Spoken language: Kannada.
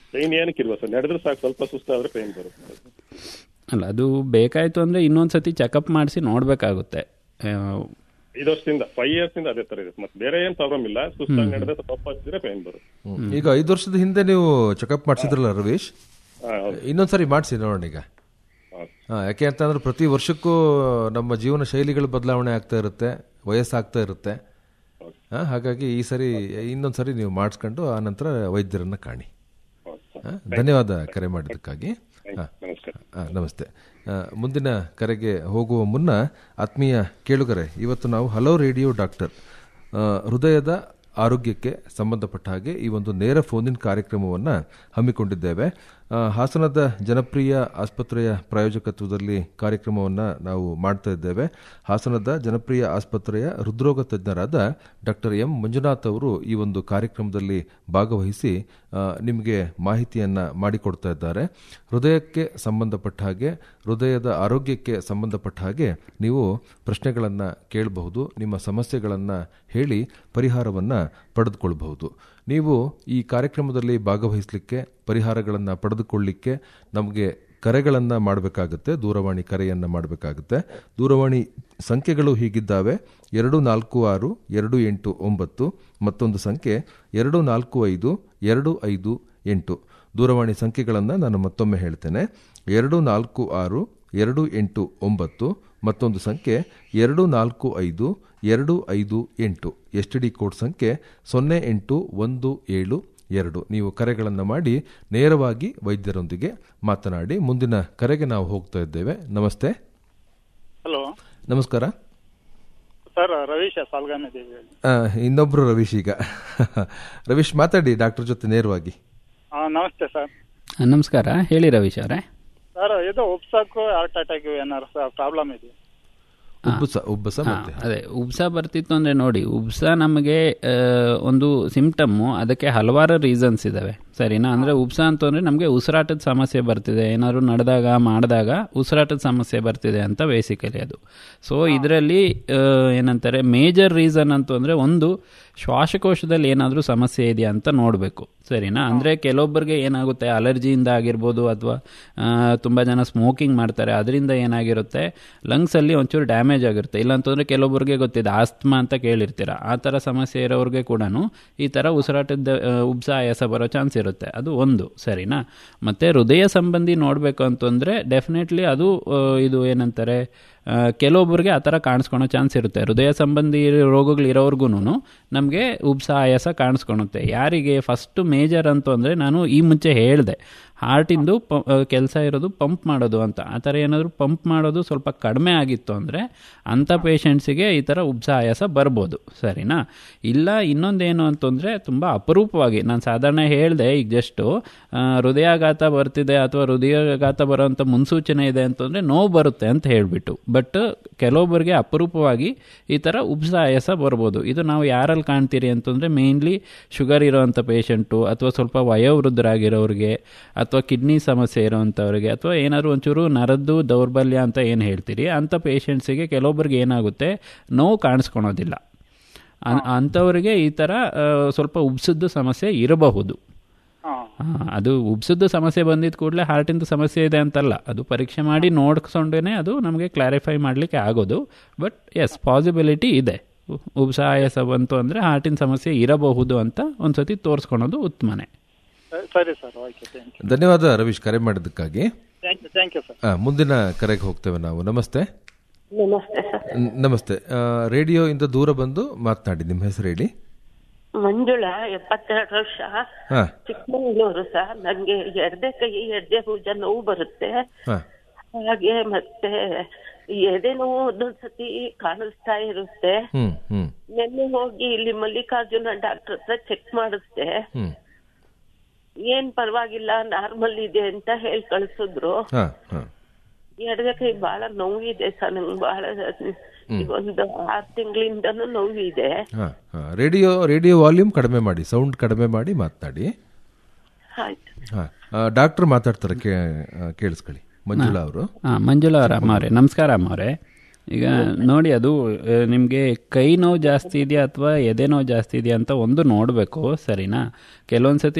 ಪೈನ್ ಏನಕ್ಕಿಲ್ವಾ ಸರ್ ನಡೆದ್ರೆ ಸಾಕು ಸ್ವಲ್ಪ ಸುಸ್ತಾದ್ರೆ ಪೈನ್ ಬರುತ್ತೆ ಅಲ್ಲ ಅದು ಬೇಕಾಯಿತು ಅಂದರೆ ಇನ್ನೊಂದು ಸತಿ ಚೆಕಪ್ ಮಾಡಿಸಿ ನೋಡಬೇಕಾಗುತ್ತೆ ಐದು ವರ್ಷದಿಂದ ಫೈವ್ ಇಯರ್ಸ್ ಇಂದ ಅದೇ ತರ ಇದೆ ಮತ್ತೆ ಬೇರೆ ಏನ್ ಪ್ರಾಬ್ಲಮ್ ಇಲ್ಲ ಸುಸ್ತಾಗಿ ನಡೆದ್ರೆ ಸ್ವಲ್ಪ ಹಚ್ಚಿದ್ರೆ ಪೈನ್ ಬರುತ್ತೆ ಈಗ ಐದು ವರ್ಷದ ಹಿಂದೆ ನೀವು ಚೆಕಪ್ ಮಾಡಿಸಿದ್ರಲ್ಲ ರವೀಶ್ ಹಾ, ಹೌದು. ಇನ್ನೊಂದ್ಸರಿ ಮಾಡಿಸಿ ನೋಡೋಣ ಈಗ ಹೌದು. ಹಾ, ಯಾಕೆ ಅಂತಂದ್ರೆ ಪ್ರತಿ ವರ್ಷಕ್ಕೂ ನಮ್ಮ ಜೀವನ ಶೈಲಿಗಳು ಬದಲಾವಣೆ ಆಗ್ತಾ ಇರುತ್ತೆ ವಯಸ್ಸಾಗ್ತಾ ಇರುತ್ತೆ ಹಾ, ಹಾಗಾಗಿ ಈ ಸರಿ ಇನ್ನೊಂದ್ಸರಿ ನೀವು ಮಾಡಿಸ್ಕೊಂಡು ಆ ನಂತರ ವೈದ್ಯರನ್ನ ಕಾಣಿ ಹಾ, ಧನ್ಯವಾದ ಕರೆ ಮಾಡಿದ್ದಕ್ಕಾಗಿ ಹಾ. ನಮಸ್ಕಾರ ಆ, ನಮಸ್ತೆ ಆ, ಮುಂದಿನ ಕರೆಗೆ ಹೋಗುವ ಮುನ್ನ ಆತ್ಮೀಯ ಕೇಳುಗರೆ ಇವತ್ತು ನಾವು ಹಲೋ ರೇಡಿಯೋ ಡಾಕ್ಟರ್ ಆ, ಹೃದಯದ ಆರೋಗ್ಯಕ್ಕೆ ಸಂಬಂಧಪಟ್ಟ ಹಾಗೆ ಈ ಒಂದು ನೇರ ಫೋನಿನ್ ಕಾರ್ಯಕ್ರಮವನ್ನು ಹಮ್ಮಿಕೊಂಡಿದ್ದೇವೆ ಆ, ಹಾಸನದ ಜನಪ್ರಿಯ ಆಸ್ಪತ್ರೆಯ ಪ್ರಾಯೋಜಕತ್ವದಲ್ಲಿ ಕಾರ್ಯಕ್ರಮವನ್ನು ನಾವು ಮಾಡ್ತಾ ಇದ್ದೇವೆ ಹಾಸನದ ಜನಪ್ರಿಯ ಆಸ್ಪತ್ರೆಯ ಹೃದ್ರೋಗ ತಜ್ಞರಾದ ಡಾಕ್ಟರ್ ಎಂ ಮಂಜುನಾಥ್ ಅವರು ಈ ಒಂದು ಕಾರ್ಯಕ್ರಮದಲ್ಲಿ ಭಾಗವಹಿಸಿ ಆ, ನಿಮಗೆ ಮಾಹಿತಿಯನ್ನು ಮಾಡಿಕೊಡ್ತಾ ಇದ್ದಾರೆ ಹೃದಯಕ್ಕೆ ಸಂಬಂಧಪಟ್ಟ ಹಾಗೆ ಹೃದಯದ ಆರೋಗ್ಯಕ್ಕೆ ಸಂಬಂಧಪಟ್ಟ ಹಾಗೆ ನೀವು ಪ್ರಶ್ನೆಗಳನ್ನು ಕೇಳಬಹುದು ನಿಮ್ಮ ಸಮಸ್ಯೆಗಳನ್ನು ಹೇಳಿ ಪರಿಹಾರವನ್ನು ಪಡೆದುಕೊಳ್ಬಹುದು ನೀವು ಈ ಕಾರ್ಯಕ್ರಮದಲ್ಲಿ ಭಾಗವಹಿಸಲಿಕ್ಕೆ ಪರಿಹಾರಗಳನ್ನು ಪಡೆದುಕೊಳ್ಳಿಕ್ಕೆ ನಮಗೆ ಕರೆಗಳನ್ನು ಮಾಡಬೇಕಾಗುತ್ತೆ ದೂರವಾಣಿ ಕರೆಯನ್ನು ಮಾಡಬೇಕಾಗುತ್ತೆ ದೂರವಾಣಿ ಸಂಖ್ಯೆಗಳು ಹೀಗಿದ್ದಾವೆ ಎರಡು ನಾಲ್ಕು ಆರು ಎರಡು ಎಂಟು ಒಂಬತ್ತು ಮತ್ತೊಂದು ಸಂಖ್ಯೆ ಎರಡು ನಾಲ್ಕು ಐದು ಎರಡು ಐದು ಎಂಟು ದೂರವಾಣಿ ಸಂಖ್ಯೆಗಳನ್ನು ನಾನು ಮತ್ತೊಮ್ಮೆ ಹೇಳ್ತೇನೆ ಎರಡು ನಾಲ್ಕು ಆರು ಎರಡು ಎಂಟು ಒಂಬತ್ತು ಮತ್ತೊಂದು ಸಂಖ್ಯೆ ಎರಡು ನಾಲ್ಕು ಐದು ಎರಡು ಐದು ಎಂಟು ಎಸ್ ಟಿ ಡಿ ಕೋಡ್ ಸಂಖ್ಯೆ ಸೊನ್ನೆ ಎಂಟು ಒಂದು ಏಳು ಎರಡು ನೀವು ಕರೆಗಳನ್ನು ಮಾಡಿ ನೇರವಾಗಿ ವೈದ್ಯರೊಂದಿಗೆ ಮಾತನಾಡಿ ಮುಂದಿನ ಕರೆಗೆ ನಾವು ಹೋಗ್ತಾ ಇದ್ದೇವೆ ನಮಸ್ತೆ ಹಲೋ ನಮಸ್ಕಾರ ಸರ್ ರವೀಶ ಸಾಲ್ಗಾನಿದ್ದೀವಿ ಆ, ಇನ್ನೊಬ್ರು ರವೀಶ್ ಈಗ ರವೀಶ್ ಮಾತಾಡಿ ಡಾಕ್ಟರ್ ಜೊತೆ ನೇರವಾಗಿ ಹಾಂ ನಮಸ್ತೆ ಸರ್ ನಮಸ್ಕಾರ ಹೇಳಿ ರವೀಶ್ ಅವರೇ ಸರ್ ಇದು ಉಪ್ಸಕ್ಕೂ ಹಾರ್ಟ್ ಅಟ್ಯಾಕ್ ಏನಾರು ಸರ್ ಪ್ರಾಬ್ಲಮ್ ಇದೆ ಉಬ್ಬಸ ಉಬ್ಬಸ ಹಾ, ಮತ್ತೆ ಅದೇ ಉಬ್ಸ ಬರ್ತಿತ್ತು ಅಂದ್ರೆ ನೋಡಿ ಉಬ್ಸ ನಮಗೆ ಆ, ಒಂದು ಸಿಂಪ್ಟಮ್ಮು ಅದಕ್ಕೆ ಹಲವಾರು ರೀಸನ್ಸ್ ಇದಾವೆ ಸರಿನಾ ಅಂದ್ರೆ ಉಬ್ಸ ಅಂತಂದ್ರೆ ನಮಗೆ ಉಸಿರಾಟದ ಸಮಸ್ಯೆ ಬರ್ತಿದೆ ಏನಾದ್ರು ನಡೆದಾಗ ಮಾಡಿದಾಗ ಉಸಿರಾಟದ ಸಮಸ್ಯೆ ಬರ್ತಿದೆ ಅಂತ ಬೇಸಿಕಲಿ ಅದು ಸೊ ಇದರಲ್ಲಿ ಏನಂತಾರೆ ಮೇಜರ್ ರೀಸನ್ ಅಂತ ಅಂದ್ರೆ ಒಂದು ಶ್ವಾಸಕೋಶದಲ್ಲಿ ಏನಾದರೂ ಸಮಸ್ಯೆ ಇದೆಯಾ ಅಂತ ನೋಡಬೇಕು ಸರಿನಾ ಅಂದರೆ ಕೆಲವೊಬ್ಬರಿಗೆ ಏನಾಗುತ್ತೆ ಅಲರ್ಜಿಯಿಂದ ಆಗಿರ್ಬೋದು ಅಥವಾ ತುಂಬ ಜನ ಸ್ಮೋಕಿಂಗ್ ಮಾಡ್ತಾರೆ ಅದರಿಂದ ಏನಾಗಿರುತ್ತೆ ಲಂಗ್ಸಲ್ಲಿ ಒಂಚೂರು ಡ್ಯಾಮೇಜ್ ಆಗಿರುತ್ತೆ ಇಲ್ಲಾಂತಂದರೆ ಕೆಲವೊಬ್ಬರಿಗೆ ಗೊತ್ತಿದೆ ಆಸ್ತಮಾ ಅಂತ ಕೇಳಿರ್ತೀರ ಆ ಥರ ಸಮಸ್ಯೆ ಇರೋರಿಗೆ ಕೂಡ ಈ ಥರ ಉಸಿರಾಟದ ಆ, ಉಬ್ಸ ಆಯಾಸ ಬರೋ ಚಾನ್ಸ್ ಇರುತ್ತೆ ಅದು ಒಂದು ಸರಿನಾ ಮತ್ತು ಹೃದಯ ಸಂಬಂಧಿ ನೋಡಬೇಕು ಅಂತಂದರೆ ಡೆಫಿನೆಟ್ಲಿ ಅದು ಆ, ಇದು ಏನಂತಾರೆ ಆ, ಕೆಲವೊಬ್ಬರಿಗೆ ಆ ಥರ ಕಾಣಿಸ್ಕೊಳೋ ಚಾನ್ಸ್ ಇರುತ್ತೆ ಹೃದಯ ಸಂಬಂಧಿ ರೋಗಗಳಿರೋರ್ಗು ನಮಗೆ ಉಬ್ಸ ಆಯಾಸ ಕಾಣಿಸ್ಕೊಳುತ್ತೆ ಯಾರಿಗೆ ಫಸ್ಟ್ ಮೇಜರ್ ಅಂತ ಅಂದರೆ ನಾನು ಈ ಮುಂಚೆ ಹೇಳಿದೆ ಹಾರ್ಟಿಂದು ಪ ಕೆಲಸ ಇರೋದು ಪಂಪ್ ಮಾಡೋದು ಅಂತ ಆ ಥರ ಏನಾದರೂ ಪಂಪ್ ಮಾಡೋದು ಸ್ವಲ್ಪ ಕಡಿಮೆ ಆಗಿತ್ತು ಅಂದರೆ ಅಂಥ ಪೇಷಂಟ್ಸಿಗೆ ಈ ಥರ ಉಬ್ಸ ಆಯಾಸ ಬರ್ಬೋದು ಸರಿನಾ ಇಲ್ಲ ಇನ್ನೊಂದೇನು ಅಂತಂದರೆ ತುಂಬ ಅಪರೂಪವಾಗಿ ನಾನು ಸಾಧಾರಣ ಹೇಳಿದೆ ಈಗ ಜಸ್ಟು ಹೃದಯಾಘಾತ ಬರ್ತಿದೆ ಅಥವಾ ಹೃದಯಾಘಾತ ಬರೋವಂಥ ಮುನ್ಸೂಚನೆ ಇದೆ ಅಂತಂದರೆ ನೋವು ಬರುತ್ತೆ ಅಂತ ಹೇಳಿಬಿಟ್ಟು ಬಟ್ ಕೆಲವೊಬ್ಬರಿಗೆ ಅಪರೂಪವಾಗಿ ಈ ಥರ ಉಬ್ಸ ಆಯಾಸ ಬರ್ಬೋದು ಇದು ನಾವು ಯಾರಲ್ಲಿ ಕಾಣ್ತೀರಿ ಅಂತಂದರೆ ಮೇಯ್ನ್ಲಿ ಶುಗರ್ ಇರೋವಂಥ ಪೇಷಂಟು ಅಥವಾ ಸ್ವಲ್ಪ ವಯೋವೃದ್ಧರಾಗಿರೋರಿಗೆ ಅಥವಾ ಕಿಡ್ನಿ ಸಮಸ್ಯೆ ಇರೋವಂಥವ್ರಿಗೆ ಅಥವಾ ಏನಾದರೂ ಒಂಚೂರು ನರದ್ದು ದೌರ್ಬಲ್ಯ ಅಂತ ಏನು ಹೇಳ್ತೀರಿ ಅಂಥ ಪೇಷಂಟ್ಸಿಗೆ ಕೆಲವೊಬ್ಬರಿಗೆ ಏನಾಗುತ್ತೆ ನೋವು ಕಾಣಿಸ್ಕೊಳೋದಿಲ್ಲ ಅನ್- ಅಂಥವ್ರಿಗೆ ಈ ಥರ ಆ, ಸ್ವಲ್ಪ ಉಬ್ಸದ್ದು ಸಮಸ್ಯೆ ಇರಬಹುದು ಹಾಂ ಆ, ಅದು ಉಬ್ಸದ್ದು ಸಮಸ್ಯೆ ಬಂದಿದ್ದ ಕೂಡಲೇ ಹಾರ್ಟಿಂದ ಸಮಸ್ಯೆ ಇದೆ ಅಂತಲ್ಲ ಅದು ಪರೀಕ್ಷೆ ಮಾಡಿ ನೋಡ್ಕೊಂಡೇ ಅದು ನಮಗೆ ಕ್ಲಾರಿಫೈ ಮಾಡಲಿಕ್ಕೆ ಆಗೋದು ಬಟ್ ಎಸ್ ಪಾಸಿಬಿಲಿಟಿ ಇದೆ ಉ- ಉಬ್ಸ ಆಯಾಸ ಬಂತು ಅಂದರೆ ಹಾರ್ಟಿನ ಸಮಸ್ಯೆ ಇರಬಹುದು ಅಂತ ಒಂದ್ಸತಿ ತೋರಿಸ್ಕೊಳೋದು ಉತ್ತಮನೇ ಸರಿ ಸರ್ ಓಕೆ ಥ್ಯಾಂಕ್ ಯು ಧನ್ಯವಾದ ರವೀಶ್ ಕರೆ ಮಾಡಿದ್ದಕ್ಕಾಗಿ thank you thank you sir ಆ, ಮುಂದಿನ ಕರೆಗೆ ಹೋಗ್ತೇವೆ ನಾವು ನಮಸ್ತೆ ನಮಸ್ತೆ ಸರ್ ನ್- ನಮಸ್ತೆ ಆ, ರೇಡಿಯೋ ಇಂದ ದೂರ ಬಂದು ಮಾತನಾಡಿ ನಿಮ್ಮ ಹೆಸರು ಹೇಳಿ ಮಂಜುಳಾ ಎಪ್ಪತ್ತೆರಡು ವರ್ಷ ಹಾ ಚಿಕ್ಕಮಗಳೂರು ಸರ್ ನಂಗೆ ಎಡದೆ ಕೈ ಎಡದೆ ಭುಜ ನೋವು ಬರುತ್ತೆ ಹಾ ಹಾಗೆ ಮತ್ತೆ ಎದೆ ನೋವು ಒಂದೊಂದ್ಸತಿ ಕಾಣಿಸ್ತಾ ಇರುತ್ತೆ ಹ್ಮ್ ಹ್ಮ್ ನಿನ್ನೆ ಹೋಗಿ ಇಲ್ಲಿ ಮಲ್ಲಿಕಾರ್ಜುನ ಡಾಕ್ಟರ್ ಹತ್ರ ಚೆಕ್ ಮಾಡಿಸ್ದೆ ಹ್ಮ್ ಏನ್ ಪರವಾಗಿಲ್ಲ ನಾರ್ಮಲ್ ಇದೆ ಅಂತ ಹೇಳಿ ಕಳ್ಸಿದ್ರು ಹಾ ಹಾ ಎಡದೆ ಕೈ ಬಹಳ ನೋವಿದೆ ಸರ್ ನಂಗೆ ಬಹಳ ಈಗ ಒಂದು ಆರು ತಿಂಗಳಿಂದನೂ ನೋವಿದೆ ಹಾ ಹಾ ರೇಡಿಯೋ ರೇಡಿಯೋ ವಾಲ್ಯೂಮ್ ಕಡಿಮೆ ಮಾಡಿ ಸೌಂಡ್ ಕಡಿಮೆ ಮಾಡಿ ಮಾತನಾಡಿ ಆಯ್ತು ಹಾ ಡಾಕ್ಟರ್ ಮಾತಾಡ್ತಾರೆ ಕೇ ಆ, ಕೇಳಿಸ್ಕೊಳ್ಳಿ ಮಂಜುಳಾ ಅವರು ಹಾಂ ಮಂಜುಳಾ ಅವರ ಅಮ್ಮವ್ರೆ ನಮಸ್ಕಾರ ಅಮ್ಮವ್ರೆ ಈಗ ನೋಡಿ ಅದು ನಿಮಗೆ ಕೈ ನೋವು ಜಾಸ್ತಿ ಇದೆಯಾ ಅಥವಾ ಎದೆ ನೋವು ಜಾಸ್ತಿ ಇದೆಯಾ ಅಂತ ಒಂದು ನೋಡಬೇಕು ಸರಿನಾ ಕೆಲವೊಂದು ಸತಿ